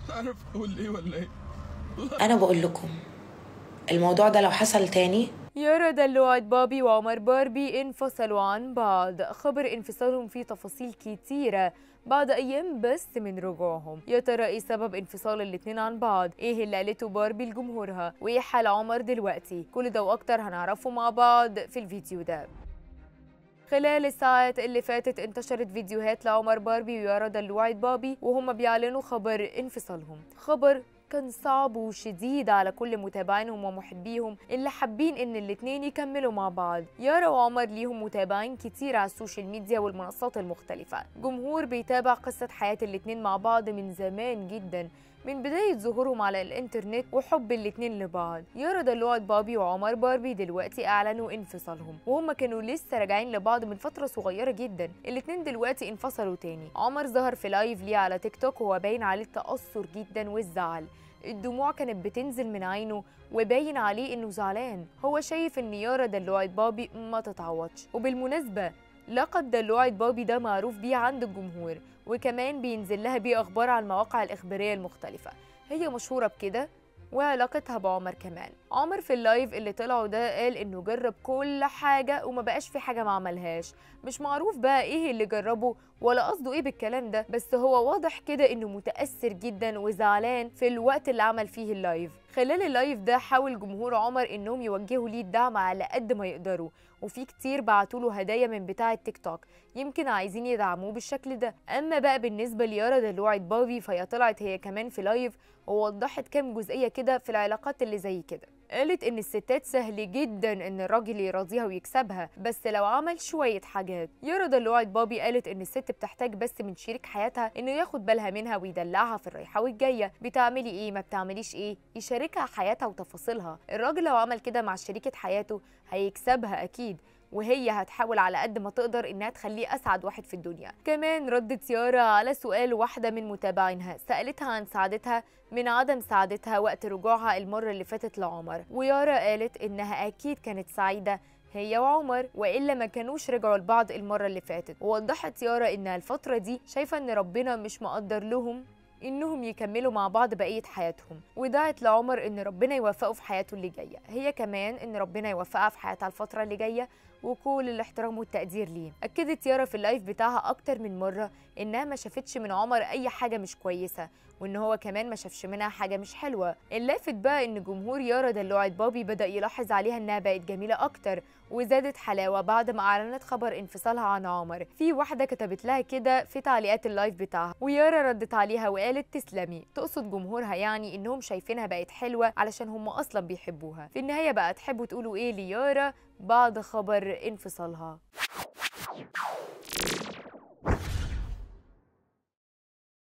عارف اقول ايه ولا ايه انا بقول لكم الموضوع ده لو حصل تاني يارا دلوعت بابي وعمر باربي انفصلوا عن بعض خبر انفصالهم فيه تفاصيل كتيرة بعد أيام بس من رجوعهم يا ترى إيه سبب انفصال الاتنين عن بعض إيه اللي قالته باربي لجمهورها وإيه حال عمر دلوقتي كل ده وأكتر هنعرفه مع بعض في الفيديو ده خلال الساعات اللي فاتت انتشرت فيديوهات لعمر باربي ويارا دلوعت بابي وهم بيعلنوا خبر انفصالهم خبر كان صعب وشديد على كل متابعينهم ومحبيهم اللي حابين ان الاتنين يكملوا مع بعض يارا وعمر ليهم متابعين كتير على السوشيال ميديا والمنصات المختلفة جمهور بيتابع قصة حياة الاتنين مع بعض من زمان جدا من بداية ظهورهم على الانترنت وحب الاتنين لبعض يارا دلوعت بابي وعمر باربي دلوقتي اعلنوا انفصالهم وهم كانوا لسه راجعين لبعض من فترة صغيرة جدا الاتنين دلوقتي انفصلوا تاني عمر ظهر في لايف ليه على تيك توك وهو باين عليه التأثر جدا والزعل الدموع كانت بتنزل من عينه وباين عليه انه زعلان هو شايف ان يارا دلوعت بابي ما تتعوضش وبالمناسبة لقب دلوعت بابي ده معروف بيه عند الجمهور وكمان بينزل لها بيه اخبار على المواقع الاخباريه المختلفه هي مشهوره بكده وعلاقتها بعمر كمان عمر في اللايف اللي طلعوا ده قال انه جرب كل حاجه وما بقاش في حاجه ما عملهاش مش معروف بقى ايه اللي جربه ولا قصده ايه بالكلام ده بس هو واضح كده انه متاثر جدا وزعلان في الوقت اللي عمل فيه اللايف خلال اللايف ده حاول جمهور عمر انهم يوجهوا ليه الدعم على قد ما يقدروا وفي كتير بعتوا له هدايا من بتاع التيك توك يمكن عايزين يدعموه بالشكل ده اما بقى بالنسبه ليارا دلوعت بابي فهي طلعت هي كمان في لايف ووضحت كام جزئيه كده في العلاقات اللي زي كده قالت ان الستات سهل جدا ان الراجل يراضيها ويكسبها بس لو عمل شويه حاجات يارا دلوعت بابي قالت ان الست بتحتاج بس من شريك حياتها انه ياخد بالها منها ويدلعها في الرايحه والجايه بتعملي ايه ما بتعمليش ايه يشاركها حياتها وتفاصيلها الراجل لو عمل كده مع شريكه حياته هيكسبها اكيد وهي هتحاول على قد ما تقدر انها تخليه اسعد واحد في الدنيا كمان ردت يارا على سؤال واحده من متابعينها سالتها عن سعادتها من عدم سعادتها وقت رجوعها المره اللي فاتت لعمر ويارا قالت انها اكيد كانت سعيده هي وعمر والا ما كانوش رجعوا لبعض المره اللي فاتت ووضحت يارا انها الفتره دي شايفه ان ربنا مش مقدر لهم انهم يكملوا مع بعض بقيه حياتهم ودعت لعمر ان ربنا يوفقه في حياته اللي جايه هي كمان ان ربنا يوفقها في حياتها الفتره اللي جايه وكل الاحترام والتقدير ليه اكدت يارا في اللايف بتاعها اكتر من مره انها ما شافتش من عمر اي حاجه مش كويسه وان هو كمان ما شافش منها حاجه مش حلوه اللافت بقى ان جمهور يارا دلوعت بابي بدا يلاحظ عليها انها بقت جميله اكتر وزادت حلاوه بعد ما اعلنت خبر انفصالها عن عمر في واحده كتبت لها كده في تعليقات اللايف بتاعها ويارا ردت عليها وقالت تسلمي تقصد جمهورها يعني انهم شايفينها بقت حلوه علشان هم اصلا بيحبوها في النهايه بقى تحبوا تقولوا ايه ليارا بعد خبر انفصالها